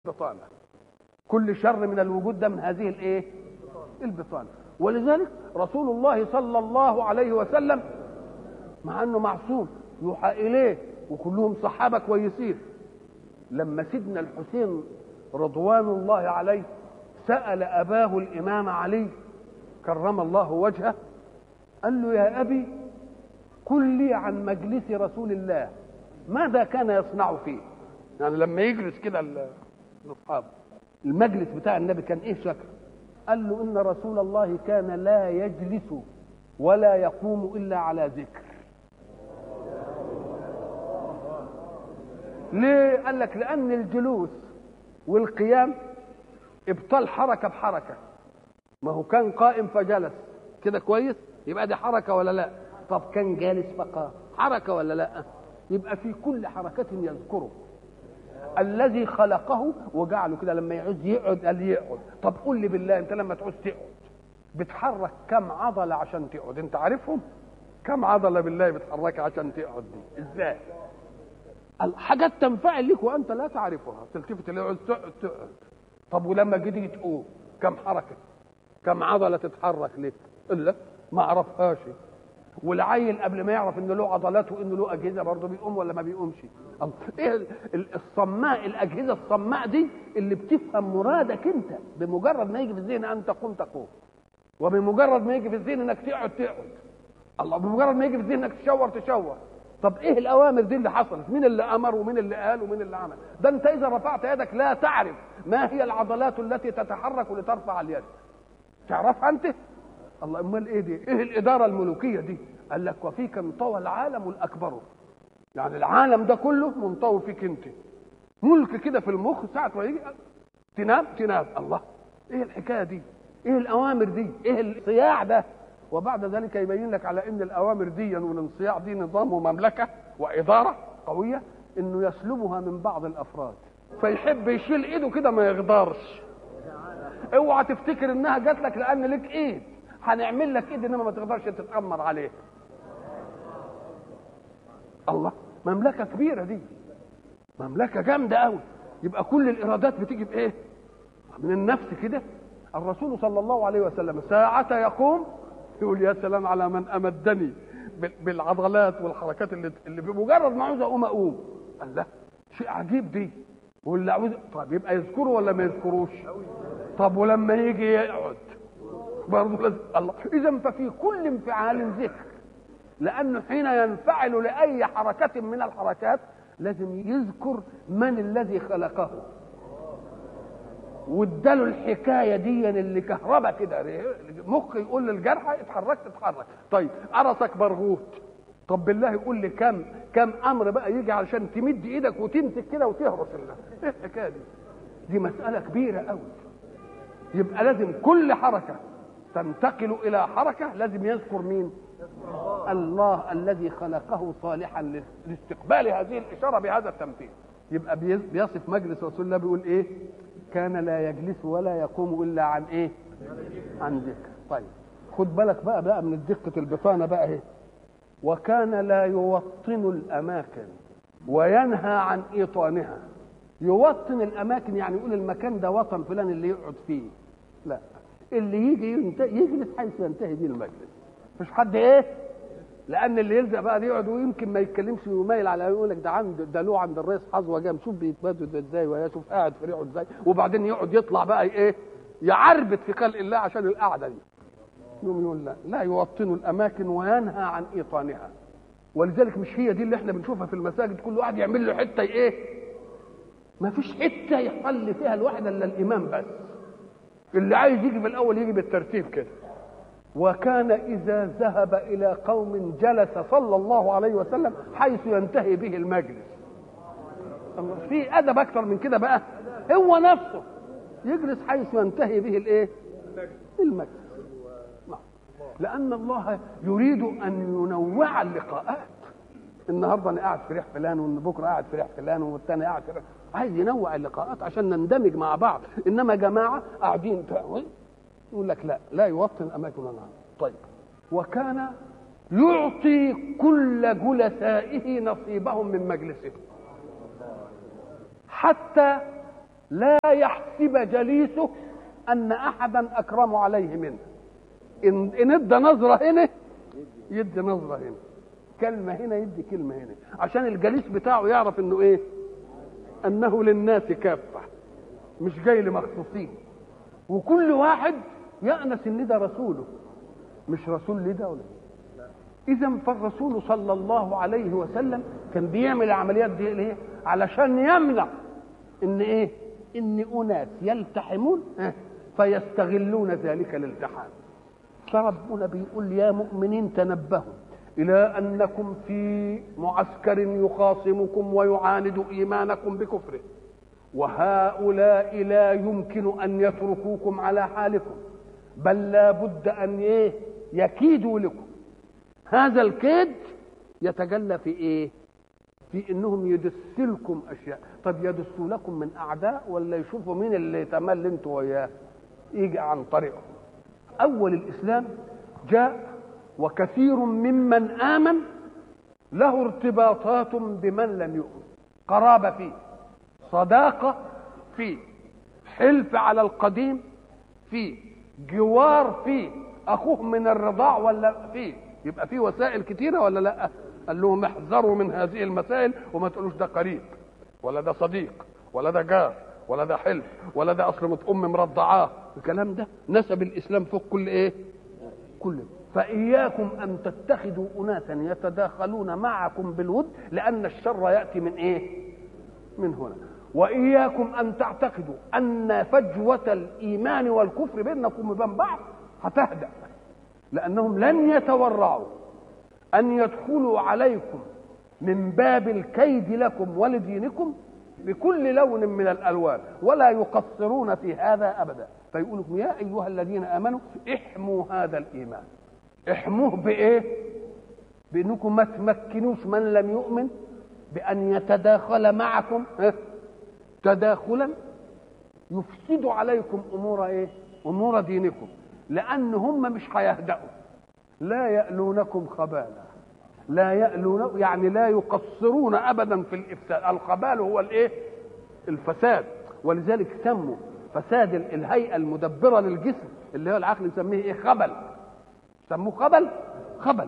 البطانة كل شر من الوجود ده من هذه الايه البطانة ولذلك رسول الله صلى الله عليه وسلم مع انه معصوم يوحى اليه وكلهم صحابه كويسين لما سيدنا الحسين رضوان الله عليه سال اباه الامام علي كرم الله وجهه قال له يا ابي قل لي عن مجلس رسول الله ماذا كان يصنع فيه يعني لما يجلس كده الاصحاب المجلس بتاع النبي كان ايه شكله قال له ان رسول الله كان لا يجلس ولا يقوم الا على ذكر ليه قال لك لان الجلوس والقيام ابطال حركه بحركه ما هو كان قائم فجلس كده كويس يبقى دي حركه ولا لا طب كان جالس فقام حركه ولا لا يبقى في كل حركه يذكره الذي خلقه وجعله كده لما يعوز يقعد قال يقعد طب قول لي بالله انت لما تعوز تقعد بتحرك كم عضله عشان تقعد انت عارفهم كم عضله بالله بتحركها عشان تقعد دي ازاي حاجات تنفعل لك وانت لا تعرفها تلتفت اللي يقعد تقعد تقعد طب ولما جيتي تقوم كم حركه كم عضله تتحرك لك الا ما اعرفهاش والعيل قبل ما يعرف ان له عضلات وان له اجهزه برضه بيقوم ولا ما بيقومش ايه الصماء الاجهزه الصماء دي اللي بتفهم مرادك انت بمجرد ما يجي في الذهن ان تقوم تقوم وبمجرد ما يجي في الذهن انك تقعد تقعد الله بمجرد ما يجي في الذهن انك تشور تشور طب ايه الاوامر دي اللي حصلت مين اللي امر ومين اللي قال ومين اللي عمل ده انت اذا رفعت يدك لا تعرف ما هي العضلات التي تتحرك لترفع اليد تعرفها انت الله امال ايه دي ايه الاداره الملوكيه دي قال لك وفيك انطوى العالم الاكبر يعني العالم ده كله منطوي فيك انت ملك كده في المخ ساعه ما يجي تنام تنام الله ايه الحكايه دي ايه الاوامر دي ايه الصياع ده وبعد ذلك يبين لك على ان الاوامر دي والانصياع دي نظام ومملكه واداره قويه انه يسلبها من بعض الافراد فيحب يشيل ايده كده ما يغدرش اوعى تفتكر انها جات لك لان لك ايد هنعمل لك ايد انما ما تقدرش تتامر عليه الله مملكه كبيره دي مملكه جامده قوي يبقى كل الارادات بتيجي بايه من النفس كده الرسول صلى الله عليه وسلم ساعة يقوم يقول يا سلام على من امدني بالعضلات والحركات اللي اللي بمجرد ما عاوز اقوم اقوم قال لا شيء عجيب دي واللي عاوز طب يبقى يذكره ولا ما يذكروش طب ولما يجي يقعد برضه لازم الله اذا ففي كل انفعال ذكر لانه حين ينفعل لاي حركه من الحركات لازم يذكر من الذي خلقه واداله الحكايه دي اللي كهربا كده مخ يقول للجرحى اتحرك تتحرك طيب قرصك برغوت طب بالله يقول لي كم كم امر بقى يجي علشان تمد ايدك وتمسك كده وتهرس الله ايه الحكايه دي دي مساله كبيره قوي يبقى لازم كل حركه تنتقل الى حركه لازم يذكر مين الله الذي خلقه صالحا لاستقبال هذه الاشاره بهذا التمثيل يبقى بيصف مجلس رسول الله بيقول ايه كان لا يجلس ولا يقوم الا عن ايه عن ذكر طيب خد بالك بقى بقى من دقه البطانه بقى ايه وكان لا يوطن الاماكن وينهى عن ايطانها يوطن الاماكن يعني يقول المكان ده وطن فلان اللي يقعد فيه لا اللي يجي يجلس حيث ينتهي به المجلس مش حد ايه لان اللي يلزق بقى يقعد ويمكن ما يتكلمش ويميل على يقول لك ده عند ده له عند الرئيس حظوه جام شوف بيتبادل ازاي ويا شوف قاعد في ريحه ازاي وبعدين يقعد يطلع بقى ايه يعربت في خلق الله عشان القعده دي يوم يقول لا لا يوطن الاماكن وينهى عن ايطانها ولذلك مش هي دي اللي احنا بنشوفها في المساجد كل واحد يعمل له حته ايه ما فيش حته يصلي فيها الواحد الا الامام بس اللي عايز يجي في الاول يجي بالترتيب كده وكان اذا ذهب الى قوم جلس صلى الله عليه وسلم حيث ينتهي به المجلس في ادب اكتر من كده بقى هو نفسه يجلس حيث ينتهي به الايه المجلس لان الله يريد ان ينوع اللقاءات النهارده انا قاعد في ريح فلان وان بكره قاعد في ريح فلان والثاني قاعد في ريح عايز ينوع اللقاءات عشان نندمج مع بعض انما جماعه قاعدين يقول لك لا لا يوطن اماكن النار طيب وكان يعطي كل جلسائه نصيبهم من مجلسه حتى لا يحسب جليسه ان احدا اكرم عليه منه ان ان ادى نظره هنا يدي نظره هنا كلمه هنا يدي كلمه هنا عشان الجليس بتاعه يعرف انه ايه انه للناس كافه مش جاي لمخصوصين وكل واحد يأنس ان ده رسوله مش رسول لده ولا اذا فالرسول صلى الله عليه وسلم كان بيعمل العمليات دي ليه علشان يمنع ان ايه ان اناس يلتحمون فيستغلون ذلك الالتحام فربنا بيقول يا مؤمنين تنبهوا الى انكم في معسكر يخاصمكم ويعاند ايمانكم بكفره وهؤلاء لا يمكن ان يتركوكم على حالكم بل لا بد ان ايه يكيدوا لكم هذا الكيد يتجلى في ايه في انهم يدسوا لكم اشياء طب يدسوا لكم من اعداء ولا يشوفوا مين اللي يتمل انتوا وياه يجي عن طريقهم اول الاسلام جاء وكثير ممن امن له ارتباطات بمن لم يؤمن قرابه فيه صداقه فيه حلف على القديم فيه جوار فيه اخوه من الرضاع ولا فيه يبقى فيه وسائل كتيره ولا لا قال لهم احذروا من هذه المسائل وما تقولوش ده قريب ولا ده صديق ولا ده جار ولا ده حلف ولا ده اصل ام مرضعاه الكلام ده نسب الاسلام فوق كل ايه كل فاياكم ان تتخذوا اناسا يتداخلون معكم بالود لان الشر ياتي من ايه من هنا واياكم ان تعتقدوا ان فجوه الايمان والكفر بينكم وبين بعض هتهدأ لانهم لن يتورعوا ان يدخلوا عليكم من باب الكيد لكم ولدينكم بكل لون من الالوان ولا يقصرون في هذا ابدا فيقول يا ايها الذين امنوا احموا هذا الايمان احموه بايه بانكم ما تمكنوش من لم يؤمن بان يتداخل معكم تداخلا يفسد عليكم امور ايه امور دينكم لان هم مش هيهدأوا لا يألونكم خبالا لا يألون يعني لا يقصرون ابدا في الافساد الخبال هو الايه الفساد ولذلك سموا فساد الهيئه المدبره للجسم اللي هو العقل نسميه ايه خبل سموه خبل خبل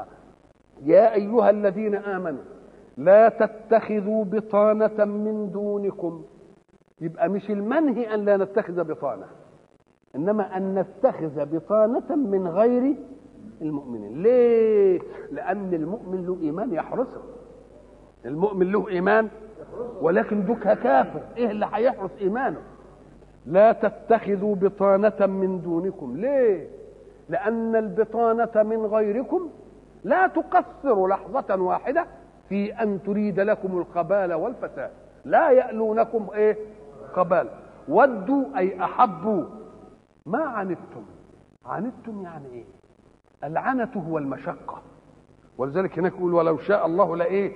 يا ايها الذين امنوا لا تتخذوا بطانة من دونكم يبقى مش المنهي ان لا نتخذ بطانة انما ان نتخذ بطانة من غير المؤمنين ليه لان المؤمن له ايمان يحرسه المؤمن له ايمان ولكن دوك كافر ايه اللي هيحرس ايمانه لا تتخذوا بطانة من دونكم ليه لأن البطانة من غيركم لا تقصر لحظة واحدة في أن تريد لكم الخبال والفساد لا يألونكم إيه خبال ودوا أي أحبوا ما عنتم عنتم يعني إيه العنة هو المشقة ولذلك هناك يقول ولو شاء الله لإيه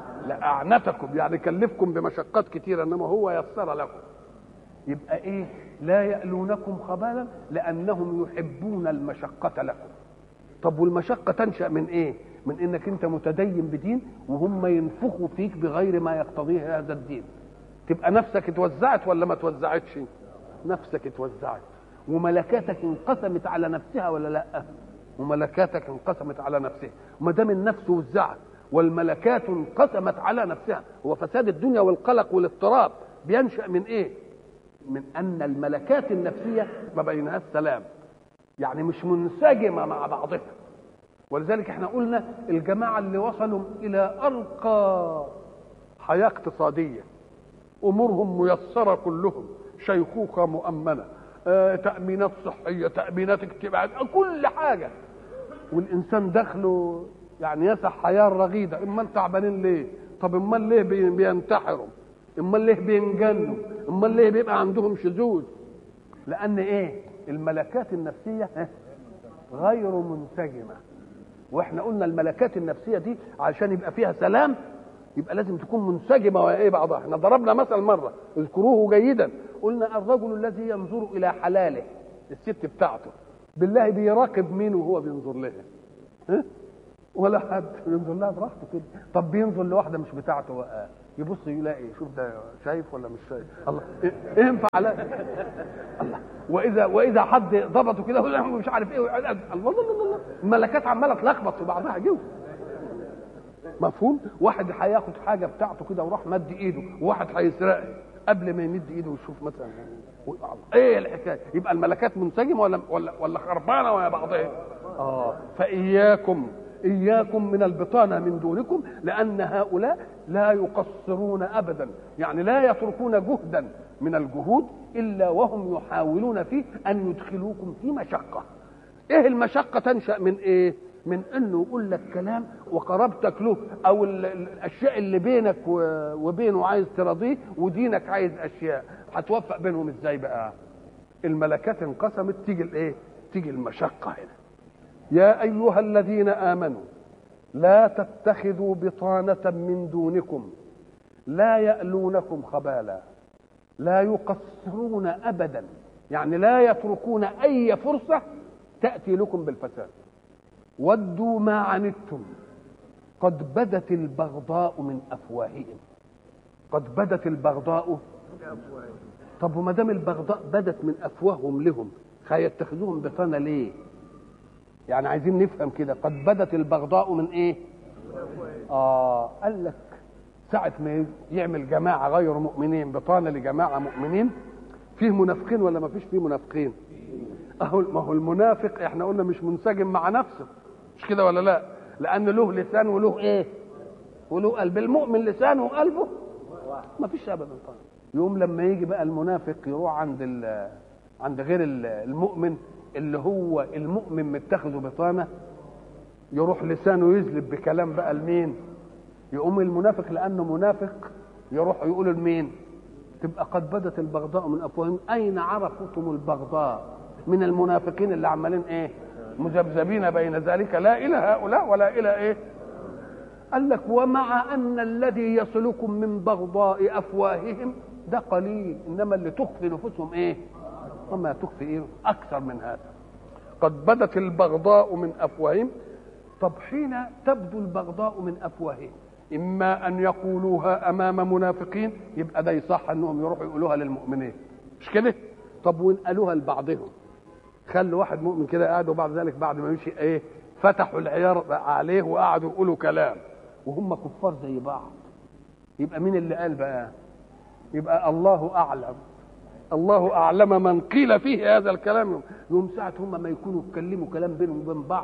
لأعنتكم يعني كلفكم بمشقات كثيرة إنما هو يسر لكم يبقى ايه لا يألونكم خبالا لأنهم يحبون المشقة لكم طب والمشقة تنشأ من ايه من انك انت متدين بدين وهم ينفخوا فيك بغير ما يقتضيه هذا الدين تبقى نفسك اتوزعت ولا ما توزعتش نفسك اتوزعت وملكاتك انقسمت على نفسها ولا لا وملكاتك انقسمت على نفسها وما دام النفس وزعت والملكات انقسمت على نفسها هو فساد الدنيا والقلق والاضطراب بينشأ من ايه من ان الملكات النفسيه ما بينها السلام يعني مش منسجمه مع بعضها ولذلك احنا قلنا الجماعه اللي وصلوا الى ارقى حياه اقتصاديه امورهم ميسره كلهم شيخوخه مؤمنه آه، تامينات صحيه تامينات اجتماعيه كل حاجه والانسان دخله يعني يسع حياه رغيده امال تعبانين ليه طب امال ليه بي- بينتحروا امال ليه بينجنوا امال ليه بيبقى عندهم شذوذ لان ايه الملكات النفسيه ها، غير منسجمه واحنا قلنا الملكات النفسيه دي عشان يبقى فيها سلام يبقى لازم تكون منسجمه وايه بعضها احنا ضربنا مثل مره اذكروه جيدا قلنا الرجل الذي ينظر الى حلاله الست بتاعته بالله بيراقب مين وهو بينظر لها ها؟ ولا حد بينظر لها براحته كده طب بينظر لواحده مش بتاعته بقى يبص يلاقي شوف ده شايف ولا مش شايف الله ايه ينفع على الله واذا واذا حد ضبطه كده يقول له مش عارف ايه الله الله الله الله الملكات عماله تلخبط في بعضها جوه مفهوم واحد هياخد حاجه بتاعته كده وراح مد ايده وواحد هيسرقها قبل ما يمد ايده ويشوف مثلا ايه الحكايه يبقى الملكات منسجمه ولا ولا ولا خربانه ويا بعضها اه فاياكم اياكم من البطانه من دونكم لان هؤلاء لا يقصرون ابدا يعني لا يتركون جهدا من الجهود الا وهم يحاولون فيه ان يدخلوكم في مشقه ايه المشقه تنشا من ايه من انه يقول لك كلام وقربتك له او الاشياء اللي بينك وبينه عايز ترضيه ودينك عايز اشياء هتوفق بينهم ازاي بقى الملكات انقسمت تيجي الايه تيجي المشقه هنا يا ايها الذين امنوا لا تتخذوا بطانه من دونكم لا يالونكم خبالا لا يقصرون ابدا يعني لا يتركون اي فرصه تاتي لكم بالفساد ودوا ما عنتم قد بدت البغضاء من افواههم قد بدت البغضاء طب وما دام البغضاء بدت من افواههم لهم هيتخذوهم بطانه ليه يعني عايزين نفهم كده قد بدت البغضاء من ايه اه قال لك ساعة ما يعمل جماعة غير مؤمنين بطانة لجماعة مؤمنين فيه منافقين ولا ما فيش فيه منافقين اهو ما هو المنافق احنا قلنا مش منسجم مع نفسه مش كده ولا لا لان له لسان وله ايه وله قلب المؤمن لسانه وقلبه ما فيش ابدا طبعا يوم لما يجي بقى المنافق يروح عند عند غير المؤمن اللي هو المؤمن متخذه بطانه يروح لسانه يزلب بكلام بقى لمين يقوم المنافق لانه منافق يروح يقول لمين تبقى قد بدت البغضاء من افواههم اين عرفتم البغضاء من المنافقين اللي عمالين ايه مذبذبين بين ذلك لا الى هؤلاء ولا الى ايه قال لك ومع ان الذي يصلكم من بغضاء افواههم ده قليل انما اللي تخفي نفوسهم ايه وما تخفي ايه اكثر من هذا قد بدت البغضاء من افواههم طب حين تبدو البغضاء من افواههم اما ان يقولوها امام منافقين يبقى ده يصح انهم يروحوا يقولوها للمؤمنين مش كده طب وان قالوها لبعضهم خلوا واحد مؤمن كده قاعد وبعد ذلك بعد ما يمشي ايه فتحوا العيار عليه وقعدوا يقولوا كلام وهم كفار زي بعض يبقى مين اللي قال بقى يبقى الله اعلم الله اعلم من قيل فيه هذا الكلام يوم ساعه هم ما يكونوا يتكلموا كلام بينهم وبين بعض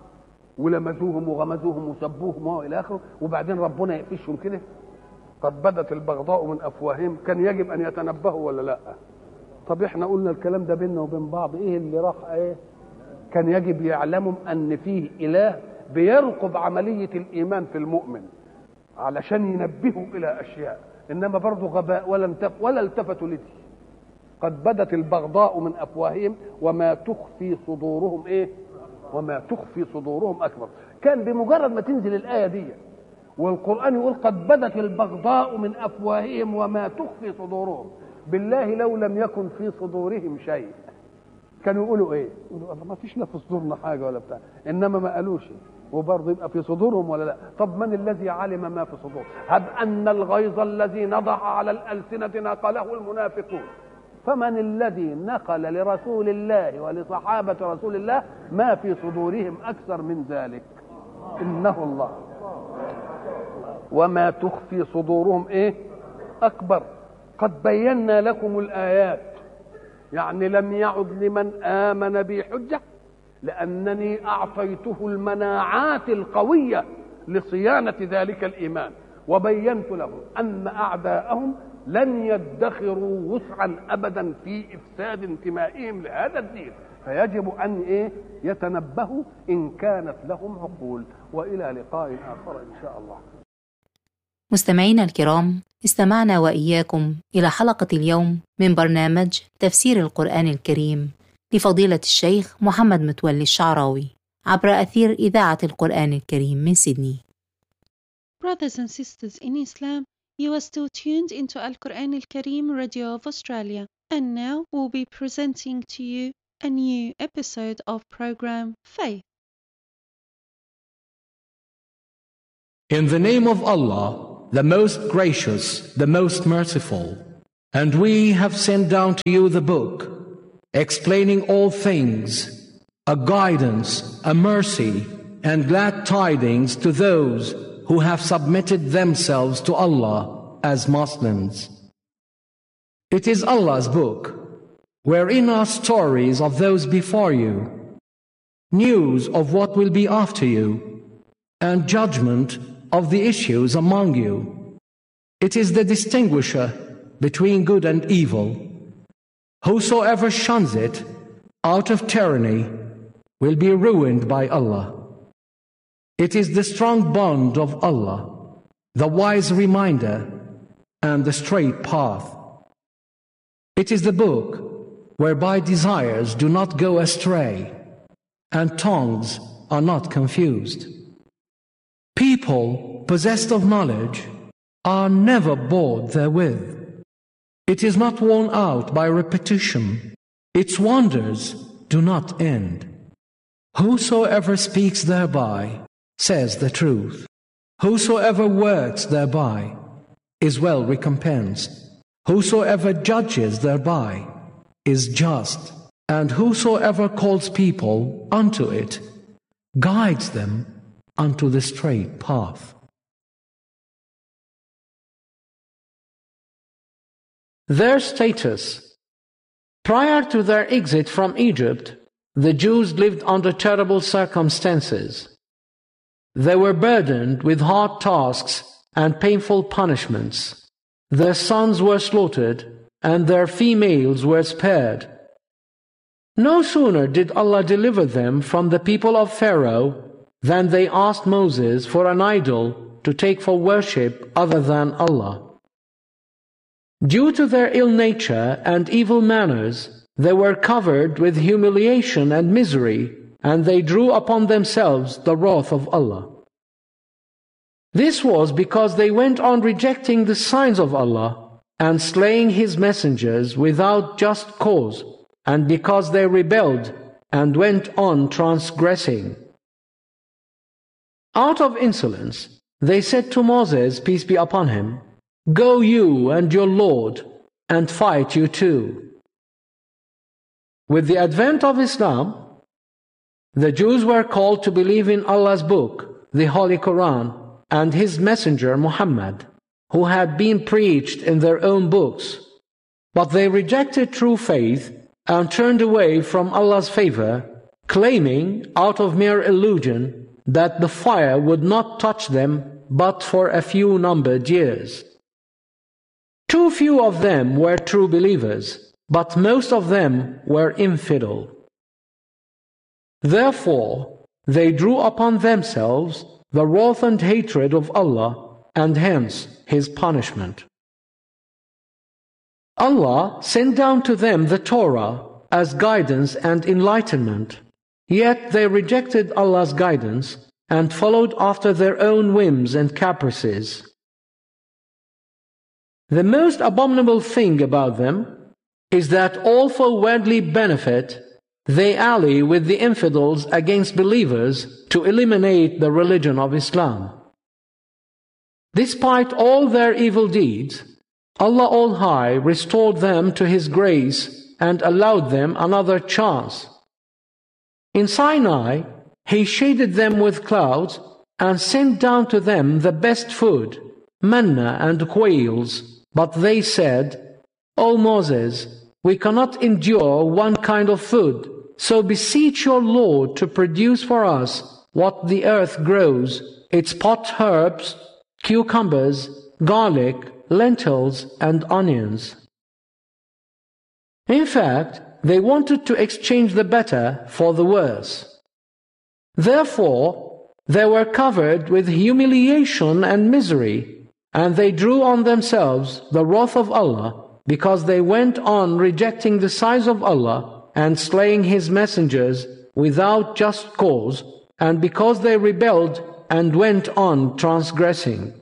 ولمزوهم وغمزوهم وسبوهم والى اخره وبعدين ربنا يقفشهم كده قد بدت البغضاء من افواههم كان يجب ان يتنبهوا ولا لا طب احنا قلنا الكلام ده بيننا وبين بعض ايه اللي راح ايه كان يجب يعلموا ان فيه اله بيرقب عمليه الايمان في المؤمن علشان ينبهوا الى اشياء انما برضه غباء ولا انتف ولا التفتوا لدي قد بدت البغضاء من افواههم وما تخفي صدورهم ايه وما تخفي صدورهم اكبر كان بمجرد ما تنزل الايه دي والقران يقول قد بدت البغضاء من افواههم وما تخفي صدورهم بالله لو لم يكن في صدورهم شيء كانوا يقولوا ايه يقولوا الله ما فيش في صدورنا حاجه ولا بتاع انما ما قالوش وبرضه يبقى في صدورهم ولا لا طب من الذي علم ما في صدور هب ان الغيظ الذي نضح على الالسنه نقله المنافقون فمن الذي نقل لرسول الله ولصحابه رسول الله ما في صدورهم اكثر من ذلك انه الله وما تخفي صدورهم ايه اكبر قد بينا لكم الايات يعني لم يعد لمن امن بي حجه لانني اعطيته المناعات القويه لصيانه ذلك الايمان وبينت لهم ان اعداءهم لن يدخروا وسعا ابدا في افساد انتمائهم لهذا الدين فيجب ان ايه يتنبهوا ان كانت لهم عقول والى لقاء اخر ان شاء الله مستمعينا الكرام استمعنا واياكم الى حلقه اليوم من برنامج تفسير القران الكريم لفضيله الشيخ محمد متولي الشعراوي عبر اثير اذاعه القران الكريم من سيدني Brothers and sisters in Islam, you are still tuned into Al Quran Al Kareem Radio of Australia, and now we'll be presenting to you a new episode of program Faith. In the name of Allah, the most gracious, the most merciful. And we have sent down to you the book, explaining all things, a guidance, a mercy, and glad tidings to those who have submitted themselves to Allah as Muslims. It is Allah's book, wherein are stories of those before you, news of what will be after you, and judgment of the issues among you. It is the distinguisher between good and evil. Whosoever shuns it out of tyranny will be ruined by Allah. It is the strong bond of Allah, the wise reminder, and the straight path. It is the book whereby desires do not go astray, and tongues are not confused. People possessed of knowledge are never bored therewith. It is not worn out by repetition. Its wonders do not end. Whosoever speaks thereby says the truth. Whosoever works thereby is well recompensed. Whosoever judges thereby is just. And whosoever calls people unto it guides them unto the straight path. Their status Prior to their exit from Egypt, the Jews lived under terrible circumstances. They were burdened with hard tasks and painful punishments. Their sons were slaughtered, and their females were spared. No sooner did Allah deliver them from the people of Pharaoh than they asked Moses for an idol to take for worship other than Allah. Due to their ill nature and evil manners, they were covered with humiliation and misery and they drew upon themselves the wrath of Allah. This was because they went on rejecting the signs of Allah and slaying His messengers without just cause, and because they rebelled and went on transgressing. Out of insolence, they said to Moses, peace be upon him, Go you and your Lord, and fight you too. With the advent of Islam, the Jews were called to believe in Allah's book, the Holy Quran, and His messenger Muhammad, who had been preached in their own books. But they rejected true faith and turned away from Allah's favor, claiming, out of mere illusion, that the fire would not touch them but for a few numbered years. Too few of them were true believers, but most of them were infidel. Therefore, they drew upon themselves the wrath and hatred of Allah, and hence His punishment. Allah sent down to them the Torah as guidance and enlightenment, yet they rejected Allah's guidance and followed after their own whims and caprices. The most abominable thing about them is that all for worldly benefit they ally with the infidels against believers to eliminate the religion of Islam. Despite all their evil deeds, Allah All High restored them to His grace and allowed them another chance. In Sinai, He shaded them with clouds and sent down to them the best food, manna and quails. But they said, O Moses, we cannot endure one kind of food. So beseech your Lord to produce for us what the earth grows, its pot herbs, cucumbers, garlic, lentils, and onions. In fact, they wanted to exchange the better for the worse. Therefore, they were covered with humiliation and misery, and they drew on themselves the wrath of Allah because they went on rejecting the signs of Allah and slaying his messengers without just cause, and because they rebelled and went on transgressing.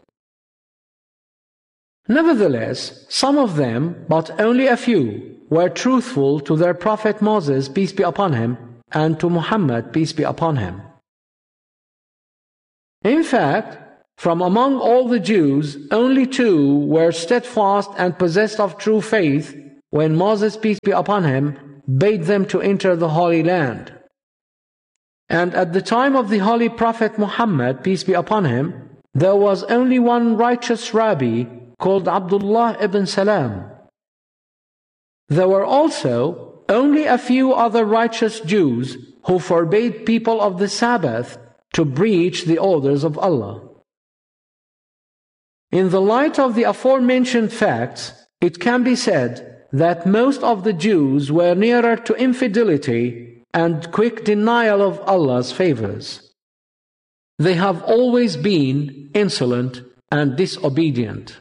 Nevertheless, some of them, but only a few, were truthful to their prophet Moses, peace be upon him, and to Muhammad, peace be upon him. In fact, from among all the Jews, only two were steadfast and possessed of true faith when Moses, peace be upon him, bade them to enter the Holy Land. And at the time of the Holy Prophet Muhammad, peace be upon him, there was only one righteous rabbi called Abdullah ibn Salam. There were also only a few other righteous Jews who forbade people of the Sabbath to breach the orders of Allah. In the light of the aforementioned facts, it can be said that most of the Jews were nearer to infidelity and quick denial of Allah's favors. They have always been insolent and disobedient.